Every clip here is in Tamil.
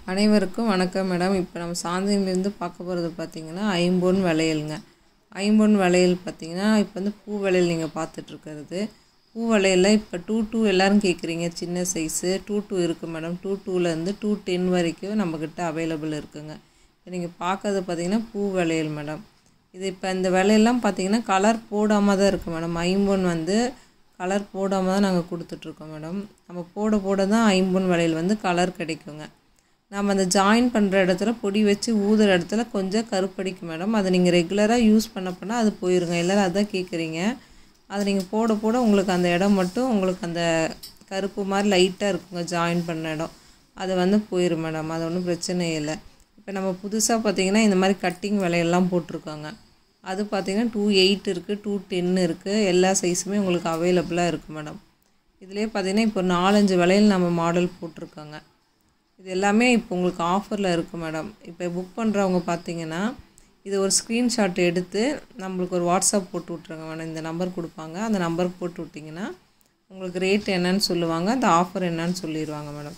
அனைவருக்கும் வணக்கம் மேடம் இப்போ நம்ம சாந்தினிலேருந்து பார்க்க போகிறது பார்த்தீங்கன்னா ஐம்பொன் வளையலுங்க ஐம்பொன் வளையல் பார்த்தீங்கன்னா இப்போ வந்து பூ வளையல் நீங்கள் பார்த்துட்ருக்கிறது பூ வளையலில் இப்போ டூ டூ எல்லோரும் கேட்குறீங்க சின்ன சைஸு டூ டூ இருக்குது மேடம் டூ டூலேருந்து டூ டென் வரைக்கும் நம்மக்கிட்ட அவைலபிள் இருக்குங்க இப்போ நீங்கள் பார்க்கறது பார்த்தீங்கன்னா பூ வளையல் மேடம் இது இப்போ இந்த வளையல்லாம் பார்த்தீங்கன்னா கலர் போடாமல் தான் இருக்குது மேடம் ஐம்பொன் வந்து கலர் போடாமல் தான் நாங்கள் கொடுத்துட்ருக்கோம் மேடம் நம்ம போட போட தான் ஐம்பொன் வளையல் வந்து கலர் கிடைக்குங்க நம்ம அந்த ஜாயின் பண்ணுற இடத்துல பொடி வச்சு ஊதுற இடத்துல கொஞ்சம் கருப்படிக்கும் மேடம் அதை நீங்கள் ரெகுலராக யூஸ் பண்ண பண்ணால் அது போயிருங்க எல்லோரும் அதான் கேட்குறீங்க அதை நீங்கள் போட போட உங்களுக்கு அந்த இடம் மட்டும் உங்களுக்கு அந்த கருப்பு மாதிரி லைட்டாக இருக்குங்க ஜாயின் பண்ண இடம் அது வந்து போயிடும் மேடம் அது ஒன்றும் பிரச்சனை இல்லை இப்போ நம்ம புதுசாக பார்த்தீங்கன்னா இந்த மாதிரி கட்டிங் விலையெல்லாம் போட்டிருக்காங்க அது பார்த்தீங்கன்னா டூ எயிட் இருக்குது டூ டென் இருக்குது எல்லா சைஸுமே உங்களுக்கு அவைலபிளாக இருக்குது மேடம் இதுலேயே பார்த்தீங்கன்னா இப்போ நாலஞ்சு விலையில் நம்ம மாடல் போட்டிருக்காங்க இது எல்லாமே இப்போ உங்களுக்கு ஆஃபரில் இருக்குது மேடம் இப்போ புக் பண்ணுறவங்க பார்த்தீங்கன்னா இது ஒரு ஸ்க்ரீன்ஷாட் எடுத்து நம்மளுக்கு ஒரு வாட்ஸ்அப் போட்டு விட்ருங்க மேடம் இந்த நம்பர் கொடுப்பாங்க அந்த நம்பருக்கு போட்டு விட்டிங்கன்னா உங்களுக்கு ரேட் என்னன்னு சொல்லுவாங்க அந்த ஆஃபர் என்னன்னு சொல்லிடுவாங்க மேடம்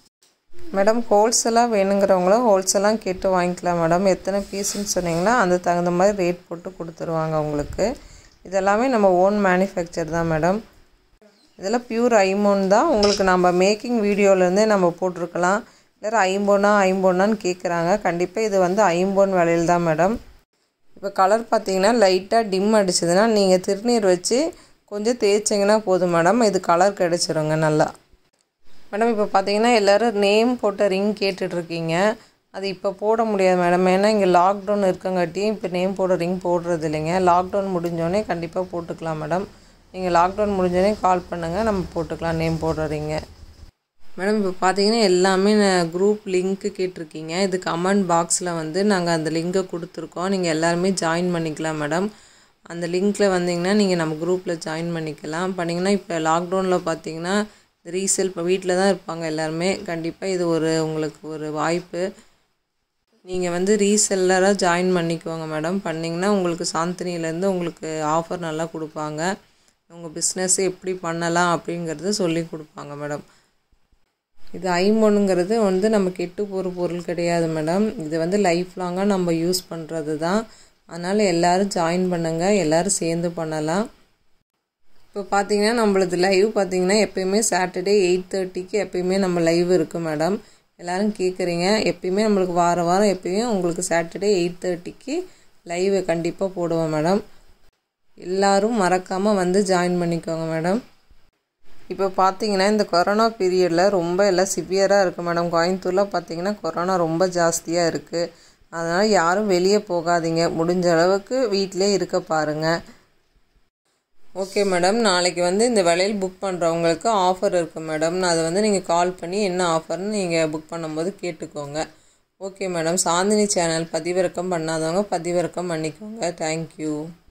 மேடம் ஹோல்சேலாக வேணுங்கிறவங்களும் ஹோல்சேலாக கேட்டு வாங்கிக்கலாம் மேடம் எத்தனை பீஸுன்னு சொன்னீங்கன்னா அந்த தகுந்த மாதிரி ரேட் போட்டு கொடுத்துருவாங்க உங்களுக்கு இதெல்லாமே நம்ம ஓன் மேனுஃபேக்சர் தான் மேடம் இதெல்லாம் பியூர் ஐம்போன் தான் உங்களுக்கு நம்ம மேக்கிங் வீடியோலேருந்தே நம்ம போட்டிருக்கலாம் இல்லை ஐம்போனா ஐம்போனான்னு கேட்குறாங்க கண்டிப்பாக இது வந்து ஐம்போன் விலையில் தான் மேடம் இப்போ கலர் பார்த்தீங்கன்னா லைட்டாக டிம் அடிச்சதுன்னா நீங்கள் திருநீர் வச்சு கொஞ்சம் தேய்ச்சிங்கன்னா போதும் மேடம் இது கலர் கிடச்சிருங்க நல்லா மேடம் இப்போ பார்த்தீங்கன்னா எல்லோரும் நேம் போட்ட ரிங் கேட்டுட்ருக்கீங்க அது இப்போ போட முடியாது மேடம் ஏன்னா இங்கே லாக்டவுன் இருக்கங்காட்டியும் இப்போ நேம் போட ரிங் போடுறது இல்லைங்க லாக்டவுன் முடிஞ்சோடனே கண்டிப்பாக போட்டுக்கலாம் மேடம் நீங்கள் லாக்டவுன் முடிஞ்சோடனே கால் பண்ணுங்கள் நம்ம போட்டுக்கலாம் நேம் போடுறீங்க மேடம் இப்போ பார்த்தீங்கன்னா எல்லாமே குரூப் லிங்க்கு கேட்டிருக்கீங்க இது கமெண்ட் பாக்ஸில் வந்து நாங்கள் அந்த லிங்கை கொடுத்துருக்கோம் நீங்கள் எல்லாருமே ஜாயின் பண்ணிக்கலாம் மேடம் அந்த லிங்க்கில் வந்தீங்கன்னா நீங்கள் நம்ம குரூப்பில் ஜாயின் பண்ணிக்கலாம் பண்ணிங்கன்னா இப்போ லாக்டவுனில் பார்த்தீங்கன்னா ரீசேல் இப்போ வீட்டில் தான் இருப்பாங்க எல்லாருமே கண்டிப்பாக இது ஒரு உங்களுக்கு ஒரு வாய்ப்பு நீங்கள் வந்து ரீசெல்லராக ஜாயின் பண்ணிக்குவாங்க மேடம் பண்ணிங்கன்னா உங்களுக்கு சாந்தினியிலேருந்து உங்களுக்கு ஆஃபர் நல்லா கொடுப்பாங்க உங்கள் பிஸ்னஸ் எப்படி பண்ணலாம் அப்படிங்கிறது சொல்லி கொடுப்பாங்க மேடம் இது ஐம்பொன்னுங்கிறது வந்து நம்ம கெட்டு போகிற பொருள் கிடையாது மேடம் இது வந்து லைஃப் லாங்காக நம்ம யூஸ் பண்ணுறது தான் அதனால் எல்லோரும் ஜாயின் பண்ணுங்கள் எல்லோரும் சேர்ந்து பண்ணலாம் இப்போ பார்த்தீங்கன்னா நம்மளது லைவ் பார்த்தீங்கன்னா எப்பயுமே சாட்டர்டே எயிட் தேர்ட்டிக்கு எப்பயுமே நம்ம லைவ் இருக்குது மேடம் எல்லோரும் கேட்குறீங்க எப்பயுமே நம்மளுக்கு வாரம் வாரம் எப்பயும் உங்களுக்கு சாட்டர்டே எயிட் தேர்ட்டிக்கு லைவை கண்டிப்பாக போடுவோம் மேடம் எல்லோரும் மறக்காமல் வந்து ஜாயின் பண்ணிக்கோங்க மேடம் இப்போ பார்த்தீங்கன்னா இந்த கொரோனா பீரியடில் ரொம்ப எல்லாம் சிவியராக இருக்குது மேடம் கோயம்புத்தூரில் பார்த்தீங்கன்னா கொரோனா ரொம்ப ஜாஸ்தியாக இருக்குது அதனால் யாரும் வெளியே போகாதீங்க முடிஞ்ச அளவுக்கு வீட்டிலே இருக்க பாருங்கள் ஓகே மேடம் நாளைக்கு வந்து இந்த விலையில் புக் பண்ணுறவங்களுக்கு ஆஃபர் இருக்குது மேடம் அதை வந்து நீங்கள் கால் பண்ணி என்ன ஆஃபர்னு நீங்கள் புக் பண்ணும்போது கேட்டுக்கோங்க ஓகே மேடம் சாந்தினி சேனல் பதிவிறக்கம் பண்ணாதவங்க பதிவிறக்கம் பண்ணிக்கோங்க தேங்க்யூ